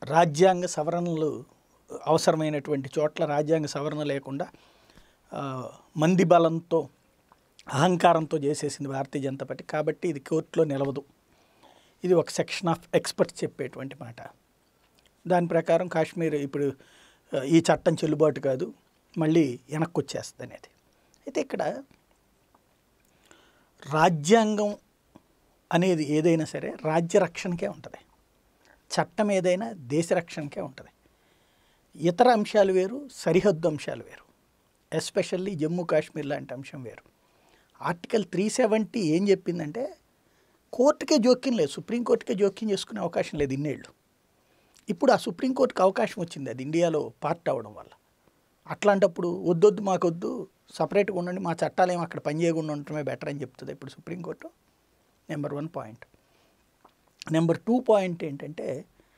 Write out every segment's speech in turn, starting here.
రాజ్యాంగ సవరణలు అవసరమైనటువంటి చోట్ల రాజ్యాంగ సవరణ లేకుండా ఆ, మంది బలంతో అహంకారంతో చేసేసింది భారతీయ జనతా పార్టీ కాబట్టి ఇది కోర్టులో నిలవదు ఇది ఒక సెక్షన్ ఆఫ్ ఎక్స్పర్ట్స్ చెప్పేటువంటి మాట దాని ప్రకారం కాశ్మీర్ ఇప్పుడు ఆ, ఈ చట్టం చెల్లుబాటు కాదు మళ్ళీ వెనక్కి వచ్చేస్తుంది అనేది అయితే ఇక్కడ రాజ్యాంగం అనేది ఏదైనా సరే రాజ్య రక్షణకే ఉంటుంది చట్టం ఏదైనా దేశ రక్షణకే ఉంటుంది ఇతర అంశాలు వేరు సరిహద్దు అంశాలు వేరు ఎస్పెషల్లీ జమ్మూ కాశ్మీర్ లాంటి అంశం వేరు ఆర్టికల్ త్రీ సెవెంటీ ఏం చెప్పిందంటే కోర్టుకే జోక్యం లేదు సుప్రీంకోర్టుకే జోక్యం చేసుకునే అవకాశం లేదు ఇన్నేళ్ళు ఇప్పుడు ఆ సుప్రీంకోర్టుకి అవకాశం వచ్చింది అది ఇండియాలో పార్ట్ అవ్వడం వల్ల అట్లాంటప్పుడు వద్దొద్దు మాకొద్దు సపరేట్గా ఉండండి మా చట్టాలు ఏమి అక్కడ పనిచేయకుండా ఉండటమే బెటర్ అని చెప్తుంది ఇప్పుడు supreme court number one point number two point ఏంటంటే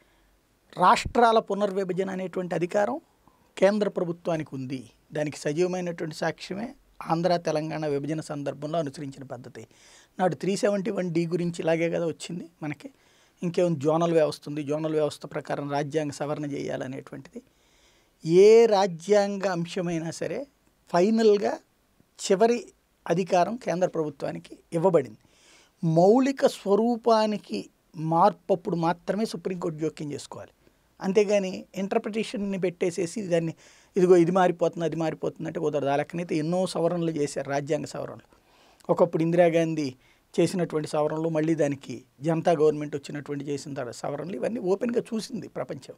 రాష్ట్రాల పునర్విభజన అనేటువంటి అధికారం కేంద్ర ప్రభుత్వానికి ఉంది దానికి సజీవమైనటువంటి సాక్ష్యమే ఆంధ్ర తెలంగాణ విభజన సందర్భంలో అనుసరించిన పద్ధతి నాడు త్రీ సెవెంటీ వన్ డి గురించి ఇలాగే కదా వచ్చింది మనకి ఇంకేం జోనల్ వ్యవస్థ ఉంది జోనల్ వ్యవస్థ ప్రకారం రాజ్యాంగ సవరణ చేయాలనేటువంటిది ఏ రాజ్యాంగ అంశమైనా సరే ఫైనల్గా చివరి అధికారం కేంద్ర ప్రభుత్వానికి ఇవ్వబడింది మౌలిక స్వరూపానికి మార్పు అప్పుడు మాత్రమే సుప్రీంకోర్టు జోక్యం చేసుకోవాలి అంతేగాని ఇంటర్ప్రిటేషన్ని పెట్టేసేసి దాన్ని ఇదిగో ఇది మారిపోతుంది అది మారిపోతుంది అంటే కుదరదు ఆ లెక్కనైతే ఎన్నో సవరణలు చేశారు రాజ్యాంగ సవరణలు ఒకప్పుడు ఇందిరాగాంధీ చేసినటువంటి సవరణలు మళ్ళీ దానికి జనతా గవర్నమెంట్ వచ్చినటువంటి చేసిన తర్వాత సవరణలు ఇవన్నీ ఓపెన్గా చూసింది ప్రపంచం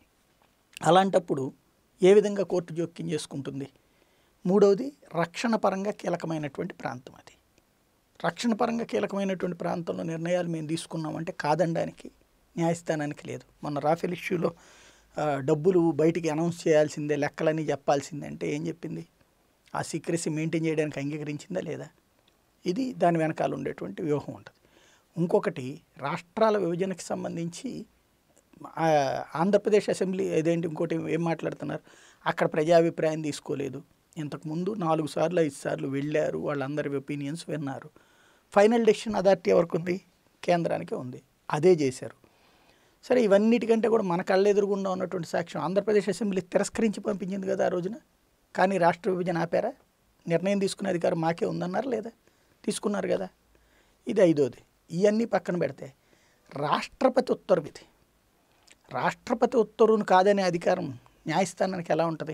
అలాంటప్పుడు ఏ విధంగా కోర్టు జోక్యం చేసుకుంటుంది మూడవది రక్షణ పరంగా కీలకమైనటువంటి ప్రాంతం అది రక్షణ పరంగా కీలకమైనటువంటి ప్రాంతంలో నిర్ణయాలు మేము తీసుకున్నామంటే కాదనడానికి న్యాయస్థానానికి లేదు మొన్న రాఫెల్ ఇష్యూలో ఆ, డబ్బులు బయటికి అనౌన్స్ చేయాల్సిందే లెక్కలని చెప్పాల్సిందే అంటే ఏం చెప్పింది ఆ సీక్రెసీ మెయింటైన్ చేయడానికి అంగీకరించిందా లేదా ఇది దాని వెనకాల ఉండేటువంటి వ్యూహం ఉంటుంది ఇంకొకటి రాష్ట్రాల విభజనకి సంబంధించి ఆ, ఆంధ్రప్రదేశ్ అసెంబ్లీ ఏదేంటి ఇంకోటి ఏం మాట్లాడుతున్నారు అక్కడ ప్రజాభిప్రాయం తీసుకోలేదు ఇంతకుముందు నాలుగు సార్లు ఐదు సార్లు వెళ్ళారు వాళ్ళందరి ఒపీనియన్స్ విన్నారు ఫైనల్ డెసిషన్ అథారిటీ ఎవరికి ఉంది కేంద్రానికే ఉంది అదే చేశారు సరే ఇవన్నిటికంటే కూడా మన కళ్ళెదురుగుండా ఉన్నటువంటి సాక్ష్యం ఆంధ్రప్రదేశ్ అసెంబ్లీ తిరస్కరించి పంపించింది కదా ఆ రోజున కానీ రాష్ట్ర విభజన ఆపారా నిర్ణయం తీసుకునే అధికారం మాకే ఉందన్నారు లేదా తీసుకున్నారు కదా ఇది ఐదోది ఇవన్నీ పక్కన పెడితే రాష్ట్రపతి ఉత్తర్వు ఇది రాష్ట్రపతి ఉత్తర్వును కాదనే అధికారం న్యాయస్థానానికి ఎలా ఉంటుంది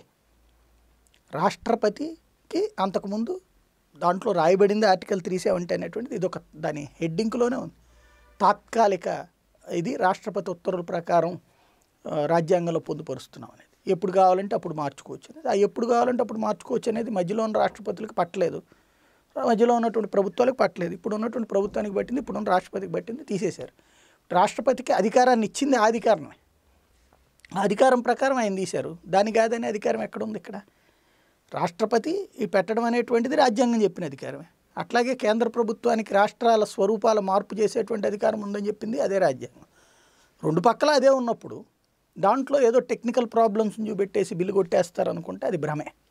రాష్ట్రపతికి అంతకుముందు దాంట్లో రాయబడింది ఆర్టికల్ త్రీ సెవెంటీ అనేటువంటిది ఇది ఒక దాని హెడ్డింగ్లోనే ఉంది తాత్కాలిక ఇది రాష్ట్రపతి ఉత్తర్వుల ప్రకారం ఆ, రాజ్యాంగంలో పొందుపరుస్తున్నాం అనేది ఎప్పుడు కావాలంటే అప్పుడు మార్చుకోవచ్చు అనేది ఆ ఎప్పుడు కావాలంటే అప్పుడు మార్చుకోవచ్చు అనేది మధ్యలో ఉన్న రాష్ట్రపతులకు పట్టలేదు మధ్యలో ఉన్నటువంటి ప్రభుత్వాలకు పట్టలేదు ఇప్పుడు ఉన్నటువంటి ప్రభుత్వానికి పట్టింది ఇప్పుడు ఉన్న రాష్ట్రపతికి పట్టింది తీసేశారు రాష్ట్రపతికి అధికారాన్ని ఇచ్చింది ఆ అధికారమే ఆ అధికారం ప్రకారం ఆయన తీశారు దాని కాదనే అధికారం ఎక్కడ ఉంది ఇక్కడ రాష్ట్రపతి ఈ పెట్టడం అనేటువంటిది రాజ్యాంగం చెప్పిన అధికారమే అట్లాగే కేంద్ర ప్రభుత్వానికి రాష్ట్రాల స్వరూపాల మార్పు చేసేటువంటి అధికారం ఉందని చెప్పింది అదే రాజ్యాంగం రెండు పక్కల అదే ఉన్నప్పుడు దాంట్లో ఏదో టెక్నికల్ ప్రాబ్లమ్స్ చూపెట్టేసి బిల్లు కొట్టేస్తారు అనుకుంటే అది భ్రమే